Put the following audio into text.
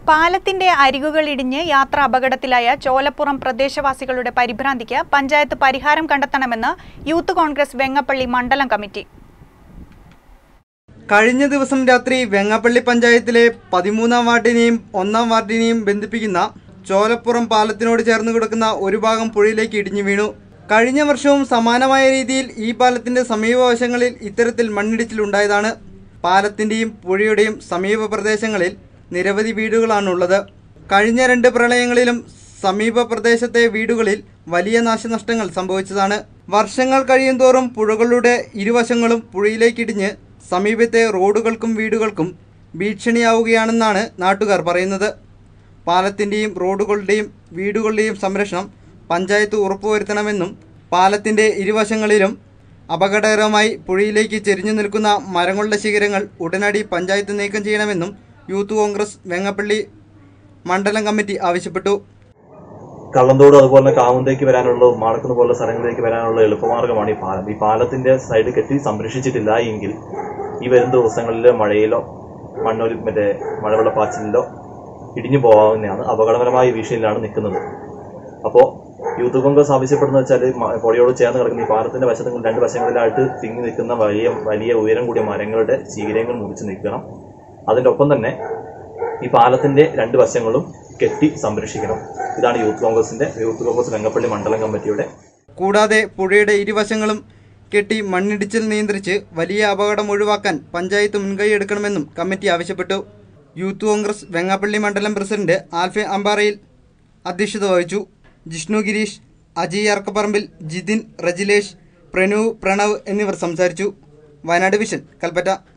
പാലത്തിന്റെ അരികുകൾ ഇടിഞ്ഞ് യാത്ര അപകടത്തിലായ ചോലപ്പുറം പ്രദേശവാസികളുടെ പരിഭ്രാന്തിക്ക് പഞ്ചായത്ത് പരിഹാരം കണ്ടെത്തണമെന്ന് യൂത്ത് കോൺഗ്രസ് വെങ്ങപ്പള്ളി മണ്ഡലം കമ്മിറ്റി കഴിഞ്ഞ ദിവസം രാത്രി വെങ്ങപ്പള്ളി പഞ്ചായത്തിലെ പതിമൂന്നാം വാർഡിനെയും ഒന്നാം വാർഡിനെയും ബന്ധിപ്പിക്കുന്ന ചോലപ്പുറം പാലത്തിനോട് ചേർന്ന് കിടക്കുന്ന ഒരു ഭാഗം പുഴയിലേക്ക് ഇടിഞ്ഞു വീണു കഴിഞ്ഞ വർഷവും സമാനമായ രീതിയിൽ ഈ പാലത്തിന്റെ സമീപവശങ്ങളിൽ ഇത്തരത്തിൽ മണ്ണിടിച്ചിലുണ്ടായതാണ് പാലത്തിന്റെയും പുഴയുടെയും സമീപ പ്രദേശങ്ങളിൽ നിരവധി വീടുകളാണുള്ളത് കഴിഞ്ഞ രണ്ട് പ്രളയങ്ങളിലും സമീപ പ്രദേശത്തെ വീടുകളിൽ വലിയ നാശനഷ്ടങ്ങൾ സംഭവിച്ചതാണ് വർഷങ്ങൾ കഴിയുന്തോറും പുഴകളുടെ ഇരുവശങ്ങളും പുഴയിലേക്കിടിഞ്ഞ് സമീപത്തെ റോഡുകൾക്കും വീടുകൾക്കും ഭീഷണിയാവുകയാണെന്നാണ് നാട്ടുകാർ പറയുന്നത് പാലത്തിൻ്റെയും റോഡുകളുടെയും വീടുകളുടെയും സംരക്ഷണം പഞ്ചായത്ത് ഉറപ്പുവരുത്തണമെന്നും പാലത്തിൻ്റെ ഇരുവശങ്ങളിലും അപകടകരമായി പുഴയിലേക്ക് ചെരിഞ്ഞു നിൽക്കുന്ന മരങ്ങളുടെ ശിഖരങ്ങൾ ഉടനടി പഞ്ചായത്ത് നീക്കം ചെയ്യണമെന്നും യൂത്ത് കോൺഗ്രസ് വെങ്ങപ്പള്ളി മണ്ഡലം കമ്മിറ്റി ആവശ്യപ്പെട്ടു കള്ളന്തോട് അതുപോലെ തന്നെ കാവുന്തേക്ക് വരാനുള്ള മാടക്കുന്ന് പോലുള്ള സ്ഥലങ്ങളിലേക്ക് വരാനുള്ള എളുപ്പമാർഗ്ഗമാണ് ഈ പാലം ഈ പാലത്തിന്റെ സൈഡ് കെട്ടി സംരക്ഷിച്ചിട്ടില്ല എങ്കിൽ ഈ വരും ദിവസങ്ങളിൽ മഴയിലോ മണ്ണൊലി മറ്റേ മഴവെള്ളപ്പാച്ചിലിലോ ഇടിഞ്ഞു പോകാവുന്നതാണ് അപകടകരമായ ഭീഷണിയിലാണ് നിൽക്കുന്നത് അപ്പോൾ യൂത്ത് കോൺഗ്രസ് ആവശ്യപ്പെടുന്നത് വെച്ചാൽ പുഴയോട് ചേർന്ന് കിടക്കുന്ന ഈ പാലത്തിന്റെ വശത്ത് രണ്ട് വശങ്ങളിലായിട്ട് തിങ്ങി നിൽക്കുന്ന വലിയ വലിയ ഉയരം കൂടിയ മരങ്ങളുടെ ശീലങ്ങൾ മുറിച്ച് നിൽക്കണം അതിന്റെ ഒപ്പം തന്നെ ഈ പാലത്തിന്റെ രണ്ട് വശങ്ങളും കെട്ടി സംരക്ഷിക്കണം ഇതാണ് യൂത്ത് കോൺഗ്രസിന്റെ യൂത്ത് കോൺഗ്രസ് വെങ്ങപ്പള്ളി മണ്ഡലം കമ്മിറ്റിയുടെ കൂടാതെ പുഴയുടെ ഇരുവശങ്ങളും കെട്ടി മണ്ണിടിച്ചിൽ നിയന്ത്രിച്ച് വലിയ അപകടം ഒഴിവാക്കാൻ പഞ്ചായത്ത് മുൻകൈ എടുക്കണമെന്നും കമ്മിറ്റി ആവശ്യപ്പെട്ടു യൂത്ത് കോൺഗ്രസ് വെങ്ങാപ്പള്ളി മണ്ഡലം പ്രസിഡന്റ് ആൽഫെ അമ്പാറയിൽ അധ്യക്ഷത വഹിച്ചു ജിഷ്ണു ഗിരീഷ് അജയ് അർക്കപ്പറമ്പിൽ ജിതിൻ റജിലേഷ് പ്രണു പ്രണവ് എന്നിവർ സംസാരിച്ചു വയനാട് വിഷൻ കൽപ്പറ്റ